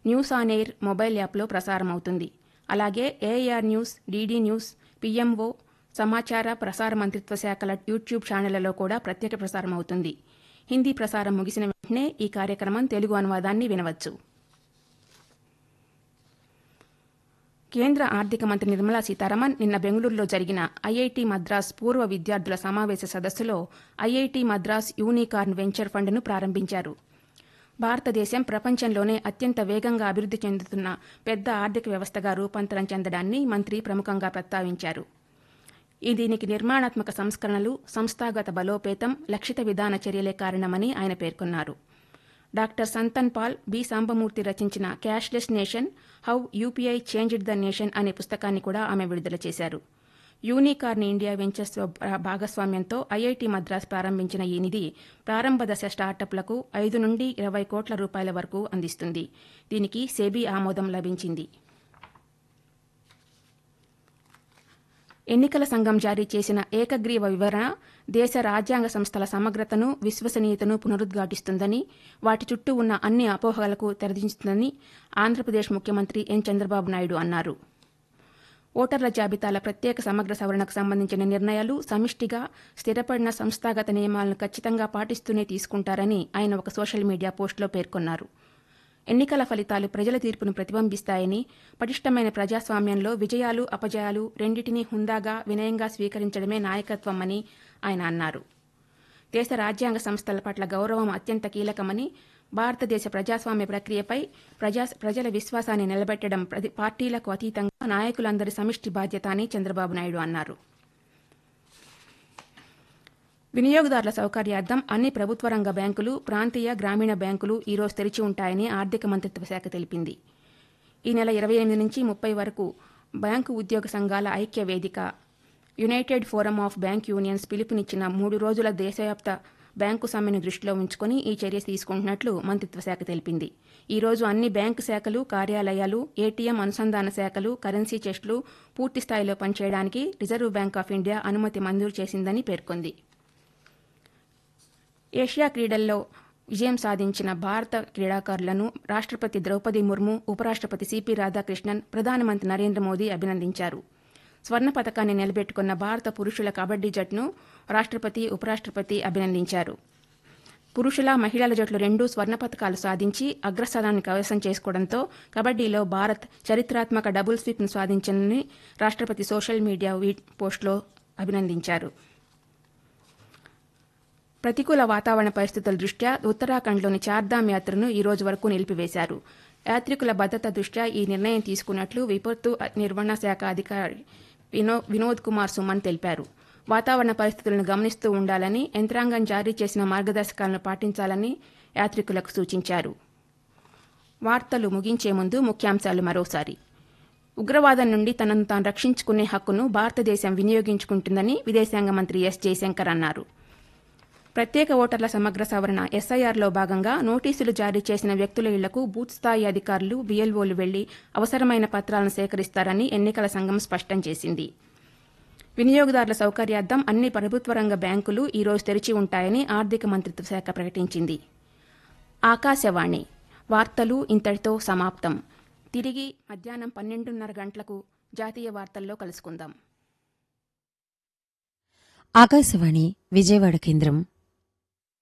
news on air mobile యాప్లో ప్రసారమవుతుంది అలాగే AIR news DD news PMO సమాచార ప్రసార మంత్రిత్వ శాఖల యూట్యూబ్ ఛానళ్లలో కూడా ప్రత్యేక ప్రసారం అవుతుంది హిందీ ప్రసారం ముగిసిన వెంటనే ఈ కార్యక్రమం తెలుగు అనువాదాన్ని వినవచ్చు కేంద్ర ఆర్థిక మంత్రి నిర్మలా సీతారామన్ నిన్న బెంగళూరులో జరిగిన ఐఐటి మద్రాస్ పూర్వ విద్యార్థుల సమావేశ సదస్సులో ఐఐటి మద్రాస్ యూనికార్న్ వెంచర్ ఫండ్ను ప్రారంభించారు భారతదేశం ప్రపంచంలోనే అత్యంత వేగంగా అభివృద్ధి చెందుతున్న పెద్ద ఆర్థిక వ్యవస్థగా రూపాంతరం చెందడాన్ని మంత్రి ప్రముఖంగా ప్రస్తావించారు ఈ దీనికి నిర్మాణాత్మక సంస్కరణలు సంస్థాగత బలోపేతం లక్షిత విధాన చర్యలే కారణమని ఆయన పేర్కొన్నారు డాక్టర్ సంతన్ పాల్ బి సాంబమూర్తి రచించిన cashless nation how UPI changed the nation అనే పుస్తకాన్ని కూడా ఆమె విడుదల చేశారు యూనికార్న్ ఇండియా వెంచర్స్ భాగస్వామ్యంతో ఐఐటి మద్రాస్ ప్రారంభించిన ఈ నిధి ప్రారంభ దశ స్టార్టప్లకు ఐదు నుండి ఇరవై కోట్ల రూపాయల వరకు అందిస్తుంది దీనికి సెబీ ఆమోదం లభించింది ఎన్నికల సంఘం జారీ చేసిన ఏకగ్రీవ వివరణ దేశ రాజ్యాంగ సంస్థల సమగ్రతను విశ్వసనీయతను పునరుద్ఘాటిస్తుందని వాటి చుట్టూ ఉన్న అన్ని అపోహలకు తెరదించుతుందని ఆంధ్రప్రదేశ్ ముఖ్యమంత్రి ఎన్ చంద్రబాబు నాయుడు అన్నారు ఓటర్ల జాబితాల ప్రత్యేక సమగ్ర సవరణకు సంబంధించిన నిర్ణయాలు సమిష్టిగా స్థిరపడిన సంస్థాగత నియమాలను ఖచ్చితంగా పాటిస్తూనే తీసుకుంటారని ఆయన ఒక సోషల్ మీడియా పోస్టులో పేర్కొన్నారు ఎన్నికల ఫలితాలు ప్రజల తీర్పును ప్రతిబింబిస్తాయని పటిష్టమైన ప్రజాస్వామ్యంలో విజయాలు అపజయాలు రెండింటినీ హుందాగా వినయంగా స్వీకరించడమే నాయకత్వమని ఆయన అన్నారు దేశ రాజ్యాంగ సంస్థల పట్ల గౌరవం అత్యంత కీలకమని భారతదేశ ప్రజాస్వామ్య ప్రక్రియపై ప్రజా ప్రజల విశ్వాసాన్ని నిలబెట్టడం ప్రతి పార్టీలకు అతీతంగా నాయకులందరి సమిష్టి బాధ్యత అని చంద్రబాబు నాయుడు అన్నారు వినియోగదారుల సౌకర్యార్థం అన్ని ప్రభుత్వ రంగ బ్యాంకులు ప్రాంతీయ గ్రామీణ బ్యాంకులు ఈ రోజు తెరిచి ఉంటాయని ఆర్థిక మంత్రిత్వ శాఖ తెలిపింది ఈ నెల ఇరవై ఎనిమిది నుంచి ముప్పై వరకు బ్యాంకు ఉద్యోగ సంఘాల ఐక్య వేదిక united forum of bank unions పిలుపునిచ్చిన మూడు రోజుల దేశవ్యాప్త బ్యాంకు సమ్మెను దృష్టిలో ఉంచుకుని ఈ చర్య తీసుకుంటున్నట్లు మంత్రిత్వ శాఖ తెలిపింది ఈ రోజు అన్ని బ్యాంకు శాఖలు కార్యాలయాలు ఏటీఎం అనుసంధాన శాఖలు కరెన్సీ చెస్టులు పూర్తి స్థాయిలో పనిచేయడానికి రిజర్వ్ బ్యాంక్ ఆఫ్ ఇండియా అనుమతి మంజూరు చేసిందని పేర్కొంది ఏషియా క్రీడల్లో విజయం సాధించిన భారత క్రీడాకారులను రాష్ట్రపతి ద్రౌపది ముర్ము ఉపరాష్ట్రపతి సిపి రాధాకృష్ణన్ ప్రధానమంత్రి నరేంద్ర మోదీ అభినందించారు స్వర్ణ పథకాన్ని నిలబెట్టుకున్న భారత పురుషుల కబడ్డీ జట్టును రాష్ట్రపతి ఉపరాష్ట్రపతి అభినందించారు పురుషుల మహిళల జట్లు రెండూ స్వర్ణ పథకాలు సాధించి అగ్రస్థానాన్ని కవసం చేసుకోవడంతో కబడ్డీలో భారత్ చరిత్రాత్మక డబుల్ స్వీప్ను సాధించిందని రాష్ట్రపతి సోషల్ మీడియా పోస్టులో అభినందించారు ప్రతికూల వాతావరణ పరిస్థితుల దృష్ట్యా ఉత్తరాఖండ్లోని చార్ధామ్ యాత్రను ఈ రోజు వరకు నిలిపివేశారు యాత్రికుల భద్రత దృష్ట్యా ఈ నిర్ణయం తీసుకున్నట్లు విపత్తు నిర్వహణ శాఖ అధికారి వినో వినోద్ కుమార్ సుమన్ తెలిపారు వాతావరణ పరిస్థితులను గమనిస్తూ ఉండాలని యంత్రాంగం జారీ చేసిన మార్గదర్శకాలను పాటించాలని యాత్రికులకు సూచించారు వార్తలు ముగించే ముందు ముఖ్యాంశాలు మరోసారి ఉగ్రవాదం నుండి తనను తాను రక్షించుకునే హక్కును భారతదేశం వినియోగించుకుంటుందని విదేశాంగ మంత్రి ఎస్ జయశంకర్ అన్నారు ప్రత్యేక ఓటర్ల సమగ్ర సవరణ ఎస్ఐఆర్లో భాగంగా నోటీసులు జారీ చేసిన వ్యక్తుల ఇళ్లకు బూత్ స్థాయి అధికారులు బిఎల్ఓలు వెళ్లి అవసరమైన పత్రాలను సేకరిస్తారని ఎన్నికల సంఘం స్పష్టం చేసింది వినియోగదారుల సౌకర్యార్థం అన్ని ప్రభుత్వ రంగ బ్యాంకులు ఈ రోజు తెరిచి ఉంటాయని ఆర్థిక మంత్రిత్వ శాఖ ప్రకటించింది ఆకాశవాణి వార్తలు ఇంతటితో సమాప్తం తిరిగి మధ్యాహ్నం పన్నెండున్నర గంటలకు జాతీయ వార్తల్లో కలుసుకుందాం ఆకాశవాణి విజయవాడ కేంద్రం